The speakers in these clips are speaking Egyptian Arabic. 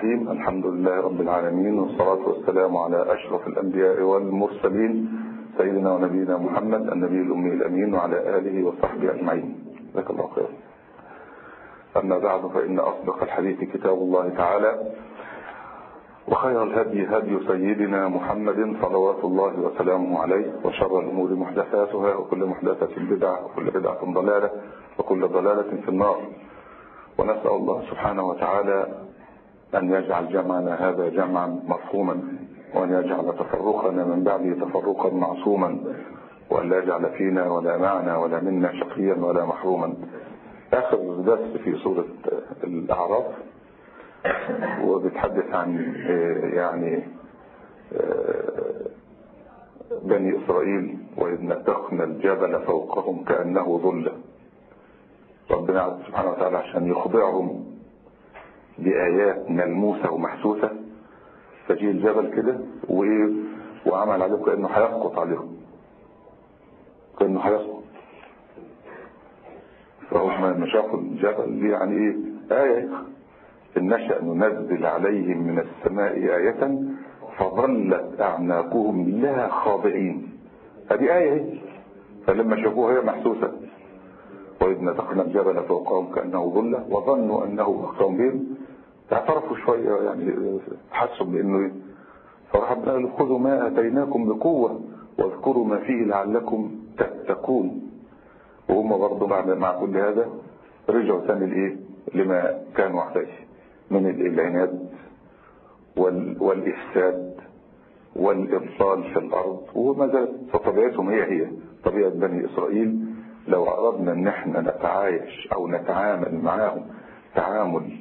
الرحيم الحمد لله رب العالمين والصلاة والسلام على أشرف الأنبياء والمرسلين سيدنا ونبينا محمد النبي الأمي الأمين وعلى آله وصحبه أجمعين جزاك الله خير أما بعد فإن أصدق الحديث كتاب الله تعالى وخير الهدي هدي سيدنا محمد صلوات الله وسلامه عليه وشر الأمور محدثاتها وكل محدثة بدعة وكل بدعة ضلالة وكل ضلالة في النار ونسأل الله سبحانه وتعالى أن يجعل جمعنا هذا جمعا مرحوما وأن يجعل تفرقنا من بعده تفرقا معصوما وأن لا يجعل فينا ولا معنا ولا منا شقيا ولا محروما آخر درس في سورة الأعراف وبتحدث عن يعني بني إسرائيل وإذ نتخنا الجبل فوقهم كأنه ظلة ربنا سبحانه وتعالى عشان يخضعهم بآيات ملموسة ومحسوسة فجي الجبل كده وإيه وعمل عليهم كأنه هيسقط عليهم كأنه هيسقط فهم لما شافوا الجبل دي يعني إيه آية إن نشأ ننزل عليهم من السماء آية فظلت أعناقهم لها خاضعين هذه آية فلما شافوها هي محسوسة وإذ نتقنا الجبل فوقهم كأنه ظلة وظنوا أنه أخطأهم بهم اعترفوا شوية يعني حسوا بأنه فرحبنا قالوا خذوا ما أتيناكم بقوة واذكروا ما فيه لعلكم تتقون وهم برضه بعد مع كل هذا رجعوا ثاني لإيه لما كانوا عليه من العناد والإفساد والإبطال في الأرض وما زالت فطبيعتهم هي هي طبيعة بني إسرائيل لو أردنا أن احنا نتعايش أو نتعامل معاهم تعامل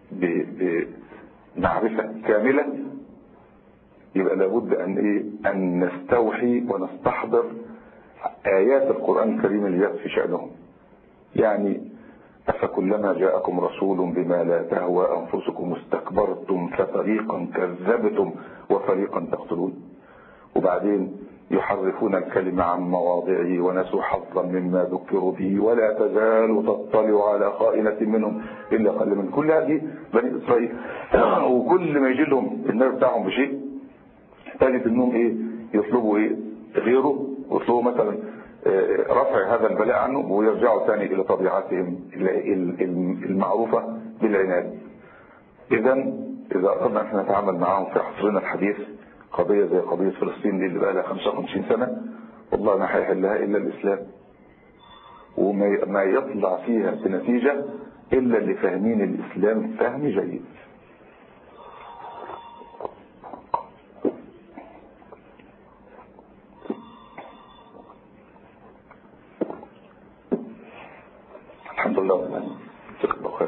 بمعرفة كاملة يبقى لابد أن, إيه؟ أن نستوحي ونستحضر آيات القرآن الكريم اللي جاءت في شأنهم يعني أفكلما جاءكم رسول بما لا تهوى أنفسكم استكبرتم ففريقا كذبتم وفريقا تقتلون وبعدين يحرفون الكلمة عن مواضعه ونسوا حظا مما ذكروا به ولا تزال تطلع على خائنة منهم إلا قل من كل هذه بني إسرائيل وكل ما يجي لهم النار بتاعهم بشيء تجد انهم ايه يطلبوا ايه غيره ويطلبوا مثلا رفع هذا البلاء عنه ويرجعوا ثاني الى طبيعتهم المعروفة بالعناد اذا اذا اردنا ان نتعامل معهم في عصرنا الحديث قضية زي قضية فلسطين دي اللي بقى لها 55 سنة والله ما هيحلها الا الاسلام وما يطلع فيها بنتيجة الا اللي فاهمين الاسلام فهم جيد الحمد لله خير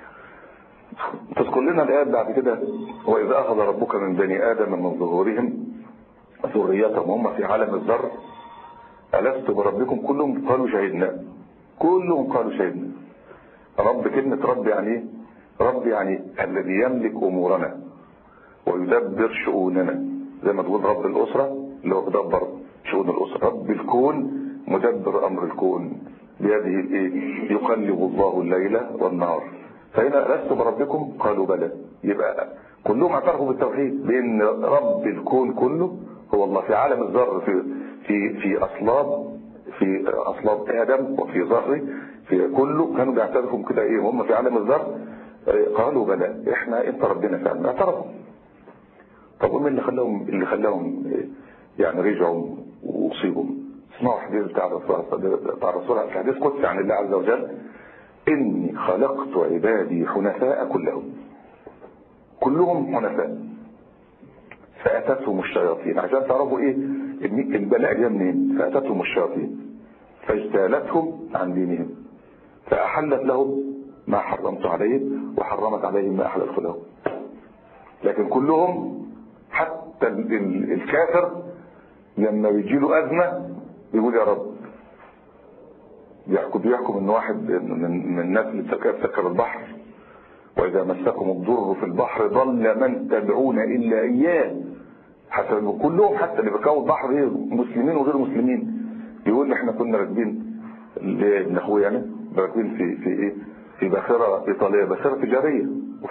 تذكر لنا الآيات بعد كده وإذا أخذ ربك من بني آدم من ظهورهم ذريتهم هم في عالم الذر ألست بربكم كلهم قالوا شهدنا كلهم قالوا شهدنا رب كلمة رب يعني ايه رب يعني الذي يملك أمورنا ويدبر شؤوننا زي ما تقول رب الأسرة اللي هو بيدبر شؤون الأسرة رب الكون مدبر أمر الكون بيده الايه يقلب الله الليل والنهار فهنا لست بربكم قالوا بلى يبقى كلهم اعترفوا بالتوحيد بان رب الكون كله هو الله في عالم الذر في في في اصلاب في اصلاب ادم وفي ذره في كله كانوا بيعترفوا كده ايه هم في عالم الذر قالوا بلى احنا انت ربنا فعلا اعترفوا طب ومين اللي خلاهم اللي خلاهم يعني رجعوا واصيبوا اسمعوا حديث بتاع الرسول في حديث قدسي عن الله عز وجل إني خلقت عبادي حنفاء كلهم كلهم حنفاء فأتتهم الشياطين عشان تعرفوا إيه البلاء جاء منين فأتتهم الشياطين فاجتالتهم عن دينهم فأحلت لهم ما حرمت عليهم وحرمت عليهم ما أحللت لهم لكن كلهم حتى الكافر لما بيجي له أزمة بيقول يا رب بيحكم بيحكم ان واحد من, من الناس اللي سكر البحر واذا مسكم الضر في البحر ضل من تدعون الا اياه حتى كلهم حتى اللي بيكونوا البحر ايه مسلمين وغير مسلمين يقول احنا كنا راكبين ابن اخويا يعني راكبين في في ايه في باخره ايطاليه باخره تجاريه وفيها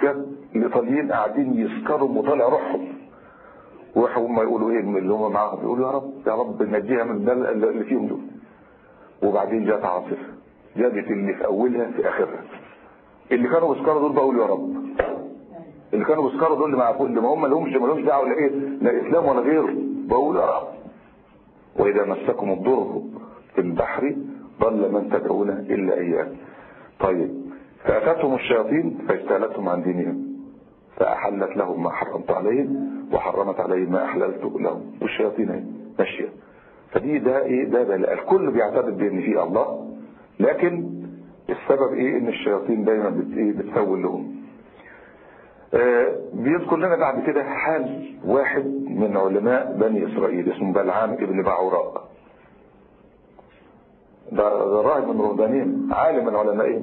الايطاليين قاعدين يسكروا وطالع روحهم وراحوا هم يقولوا ايه اللي هم معاهم يقولوا يا رب يا رب نجيها من ده اللي فيهم دول وبعدين جت عاصفه جابت اللي في اولها في اخرها اللي كانوا بيسكروا دول بقولوا يا رب اللي كانوا بيسكروا دول اللي معاهم اللي ما هم لهمش ما لهمش دعوه لا ايه لا اسلام ولا غيره بقولوا يا رب واذا مسكم الضر في البحر ضل من تدعون الا اياه طيب فاتتهم الشياطين فاجتالتهم عن دينهم فاحلت لهم ما حرمت عليهم وحرمت عليهم ما احللت لهم والشياطين اهي ماشيه فدي ده ايه ده ده الكل بيعتقد بان في الله لكن السبب ايه ان الشياطين دايما بت ايه بتسول لهم آه بيذكر لنا بعد كده حال واحد من علماء بني اسرائيل اسمه بلعام ابن بعوراء ده راهب من رهبانين عالم من علمائهم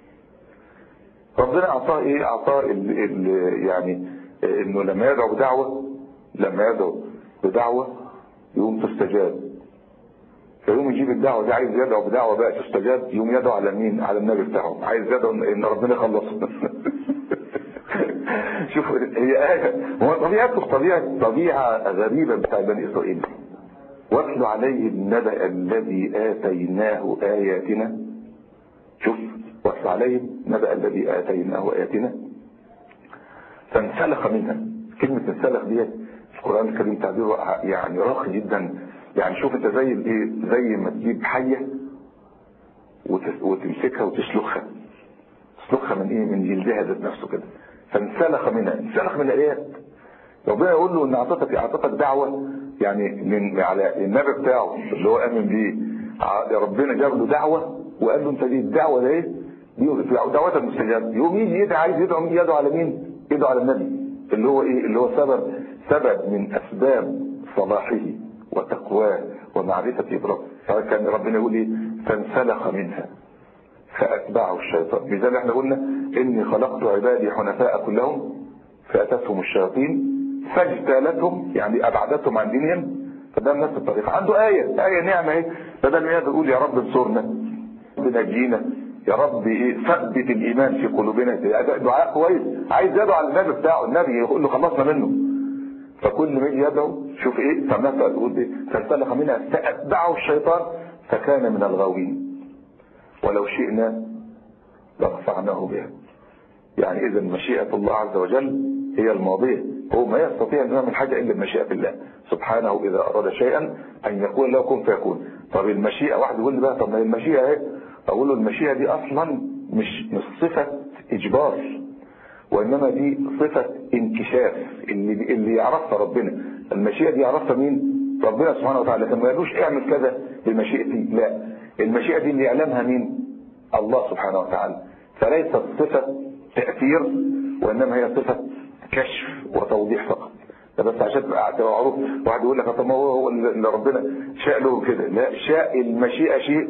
ربنا اعطاه ايه اعطاه ال ال يعني انه لما يدعو بدعوه لما يدعو بدعوه يقوم تستجاب فيقوم يجيب الدعوه دي عايز يدعو بدعوه بقى تستجاب يقوم يدعو على مين على النبي بتاعه عايز يدعو ان ربنا يخلصه شوف هي آية هو طبيعته طبيعة طبيعة غريبة بتاع بني إسرائيل واتل عليه النبأ الذي آتيناه آياتنا شوف واتل عليه النبأ الذي آتيناه آياتنا فانسلخ منها كلمة انسلخ دي في القرآن الكريم تعبيره يعني راقي جدا يعني شوف انت زي الايه زي ما تجيب حية وتمسكها وتسلخها تسلخها من ايه من جلدها ذات نفسه كده فانسلخ منها انسلخ من الايات ربنا يقول له ان اعطتك اعطتك دعوه يعني من على النبي بتاعه اللي هو امن بيه ربنا جاب له دعوه وقال له انت دي الدعوه ده ايه دي دعوه المستجاب يقوم يجي يدعي عايز يدعو يدعو على مين يدعو على النبي اللي هو ايه اللي هو سبب سبب من اسباب صلاحه وتقواه ومعرفه ربه فكان ربنا يقول ايه فانسلخ منها فاتبعه الشيطان لذلك احنا قلنا اني خلقت عبادي حنفاء كلهم فاتتهم الشياطين فاجتالتهم يعني ابعدتهم عن دينهم فده نفس الطريقه عنده ايه ايه نعمه اهي بدل ما يقول يا رب انصرنا بنجينا يا رب ايه ثبت الايمان في قلوبنا دعاء كويس عايز يدعو على النبي بتاعه النبي يقول له خلصنا منه فكل ما يجي يدعو شوف ايه فمثل يقول ايه فانسلخ منها فاتبعه الشيطان فكان من الغاوين ولو شئنا لرفعناه بها يعني اذا مشيئة الله عز وجل هي الماضية هو ما يستطيع ان يعمل حاجة الا بمشيئة الله سبحانه اذا اراد شيئا ان يقول له كن فيكون طب المشيئة واحد يقول لي بقى طب ما المشيئة اهي اقول له المشيئة دي اصلا مش مش صفة اجبار وانما دي صفة انكشاف اللي اللي يعرفها ربنا المشيئة دي يعرفها مين ربنا سبحانه وتعالى لكن ما قالوش اعمل كذا بمشيئتي لا المشيئة دي اللي يعلمها مين الله سبحانه وتعالى فليست صفة تأثير وإنما هي صفة كشف وتوضيح فقط ده بس عشان تبقى معروف واحد يقول لك طب ما هو هو اللي ربنا شاء له كده لا شاء المشيئة شيء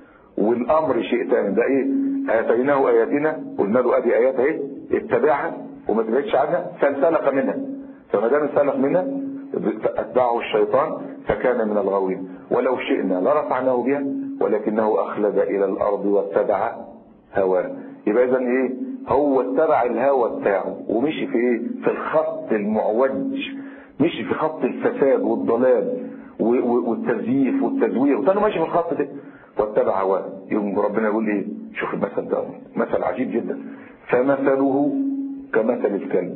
والأمر شيء ثاني ده إيه آتيناه آياتنا قلنا له أدي آيات أهي اتبعها وما تبعدش عنها فانسلخ منها فما دام انسلخ منها أتبعه الشيطان فكان من الغاوين ولو شئنا لرفعناه بها ولكنه أخلد إلى الأرض واتبع هواه يبقى إذا إيه هو اتبع الهوى بتاعه ومشي في إيه في الخط المعوج مشي في خط الفساد والضلال والتزييف والتزوير وكانوا ماشي في الخط ده واتبع هواه يوم ربنا يقول ايه شوف المثل ده مثل عجيب جدا فمثله كمثل الكلب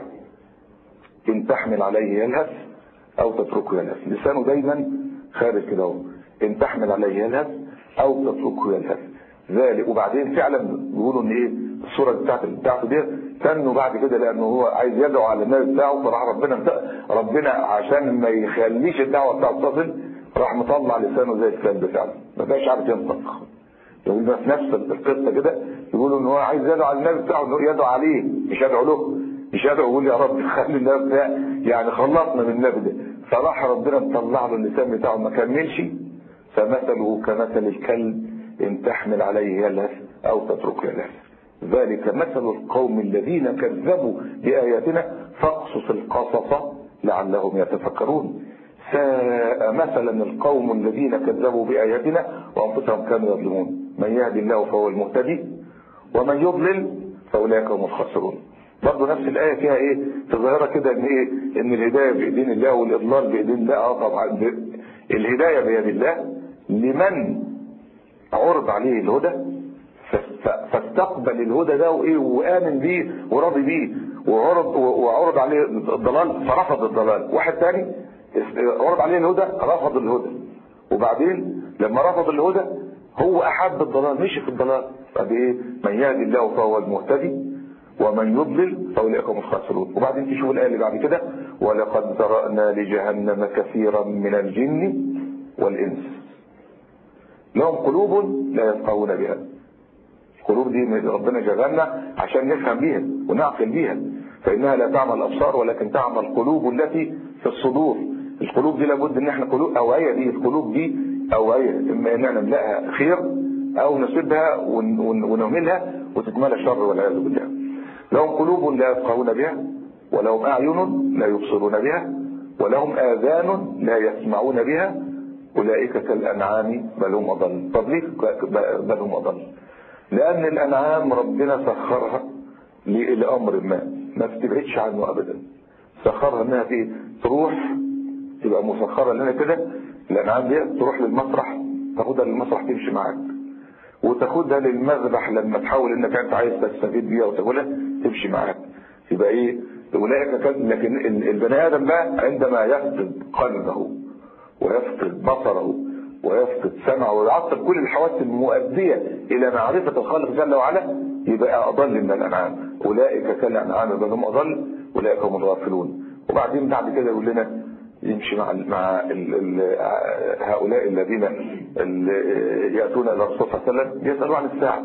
ان تحمل عليه يلهث او تتركه يلهث لسانه دايما خارج كده اهو ان تحمل عليه يلهث او تتركه يلهث ذلك وبعدين فعلا بيقولوا ان ايه الصوره بتاعت بتاعته دي تنوا بعد كده لانه هو عايز يدعو على النبي بتاعه فراح ربنا ربنا عشان ما يخليش الدعوه بتاعته تصل راح مطلع لسانه زي الكلب فعلا ما بقاش عارف ينطق يقول بس نفس القصه كده يقولوا ان هو عايز يدعو على النبي بتاعه انه يدعو عليه مش يدعو له مش يدعو يقول يا رب خلي النبي بتاع يعني خلصنا من النبي ده فراح ربنا مطلع له اللسان بتاعه ما كملش فمثله كمثل الكلب ان تحمل عليه يلهث او تتركه يلهث ذلك مثل القوم الذين كذبوا بآياتنا فاقصص القصص لعلهم يتفكرون ساء مثلا القوم الذين كذبوا بآياتنا وأنفسهم كانوا يظلمون من يهدي الله فهو المهتدي ومن يضلل فأولئك هم الخاسرون برضه نفس الآية فيها ايه في ظاهرة كده ان ايه ان الهداية بإيدين الله والإضلال بإيدين الله اه طبعا ب- الهداية بيد الله لمن عرض عليه الهدى ف- ف- فاستقبل الهدى ده وايه وآمن بيه وراضي بيه وعرض وعرض عليه الضلال فرفض الضلال واحد تاني اس- عرض عليه الهدى رفض الهدى وبعدين لما رفض الهدى هو احب الضلال مشي في الضلال طب ايه من يهدي الله فهو المهتدي ومن يضلل فاولئك هم الخاسرون وبعدين تشوف الايه اللي بعد كده ولقد ذرانا لجهنم كثيرا من الجن والانس لهم قلوب لا يفقهون بها القلوب دي من ربنا جعلنا عشان نفهم بيها ونعقل بيها فانها لا تعمل الابصار ولكن تعمل القلوب التي في الصدور القلوب دي لابد ان احنا قلوب اوعيه دي القلوب دي اوعيه اما ان احنا نملاها خير او نسيبها ون- ون- ونهملها وتتملى شر والعياذ بالله لهم قلوب لا يفقهون بها ولهم اعين لا يبصرون بها ولهم اذان لا يسمعون بها اولئك كالانعام بل هم اضل طب ليه ك- بل هم اضل لان الانعام ربنا سخرها ل- لامر ما ما بتبعدش عنه ابدا سخرها انها في تروح تبقى مسخره لنا كده الانعام دي تروح للمسرح تاخدها للمسرح تمشي معاك وتاخدها للمذبح لما تحاول انك انت عايز تستفيد بيها وتاكلها تمشي معاك يبقى ايه اولئك كان لكن ال- البني ادم بقى عندما يفقد قلبه ويفقد بصره ويفقد سمعه ويعطل كل الحواس المؤدية إلى معرفة الخالق جل وعلا يبقى أضل من الأنعام أولئك كالأنعام بل هم أضل أولئك هم الغافلون وبعدين بعد كده يقول لنا يمشي مع ال مع ال ال هؤلاء الذين ال يأتون إلى الرسول صلى الله عليه وسلم يسألوا عن الساعة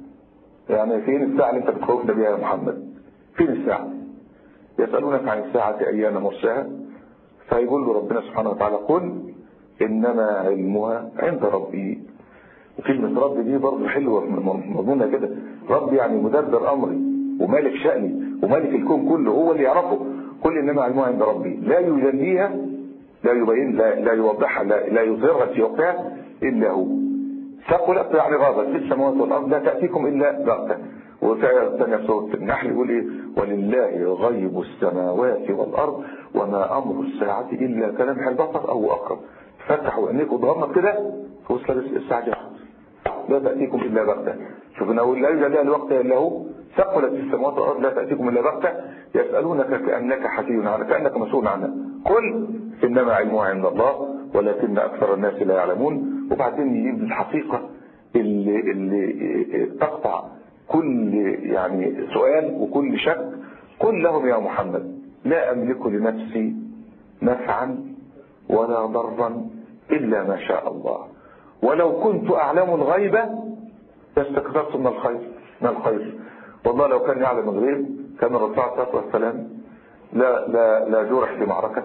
يعني فين الساعة اللي أنت بتخوفنا بها يا محمد فين الساعة يسألونك عن الساعة أيان مرساها فيقول له ربنا سبحانه وتعالى قل إنما علمها عند ربي وكلمة رب دي برضه حلوة مضمونة كده رب يعني مدبر أمري ومالك شأني ومالك الكون كله هو اللي يعرفه قل إنما علمها عند ربي لا يجليها لا يبين لا, لا يوضحها لا, لا يظهرها في وقتها إلا هو ثقلت يعني غابت في السماوات والأرض لا تأتيكم إلا بغتة وفي آية ثانية في سورة النحل يقول إيه ولله غيب السماوات والأرض وما أمر الساعة إلا كلمح البصر أو أقرب فتحوا عينيك وتغمض كده توصل الساعة جاءت لا تأتيكم إلا بغتة شوف إنه لا يوجد لها الوقت إلا هو ثقلت في السماوات والأرض لا تأتيكم إلا بغتة يسألونك كأنك حكي عنها كأنك مسؤول عنها قل إنما علمها عند الله ولكن أكثر الناس لا يعلمون وبعدين يجيب الحقيقة اللي, اللي تقطع كل يعني سؤال وكل شك قل لهم يا محمد لا أملك لنفسي نفعا ولا ضرا إلا ما شاء الله ولو كنت أعلم الغيب لاستكثرت من الخير من الخير والله لو كان يعلم الغيب كان الرسول عليه الصلاة والسلام لا لا لا جرح في معركة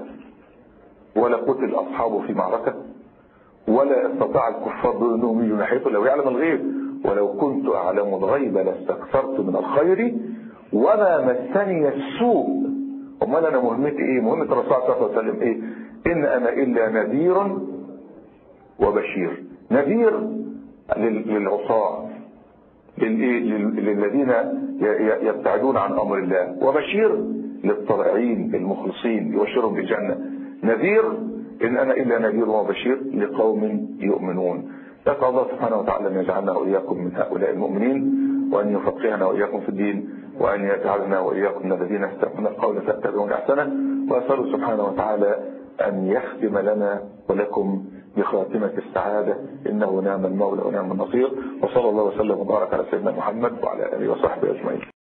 ولا قتل أصحابه في معركة ولا استطاع الكفار دول انهم يجوا ناحيته لو يعلم الغيب ولو كنت اعلم الغيب لاستكثرت من الخير وما مسني السوء امال انا مهمتي ايه مهمه الرسول صلى الله عليه وسلم ايه ان انا الا نذير وبشير نذير للعصاة للذين يبتعدون عن امر الله وبشير للطائعين المخلصين يبشرهم بالجنه نذير إن أنا إلا نذير وبشير لقوم يؤمنون نسأل الله سبحانه وتعالى أن يجعلنا وإياكم من هؤلاء المؤمنين وأن يفقهنا وإياكم في الدين وأن يجعلنا وإياكم من الذين يستمعون القول فيتبعون أحسنه وأسأله سبحانه وتعالى أن يختم لنا ولكم بخاتمة السعادة إنه نعم المولى ونعم النصير وصلى الله وسلم وبارك على سيدنا محمد وعلى آله وصحبه أجمعين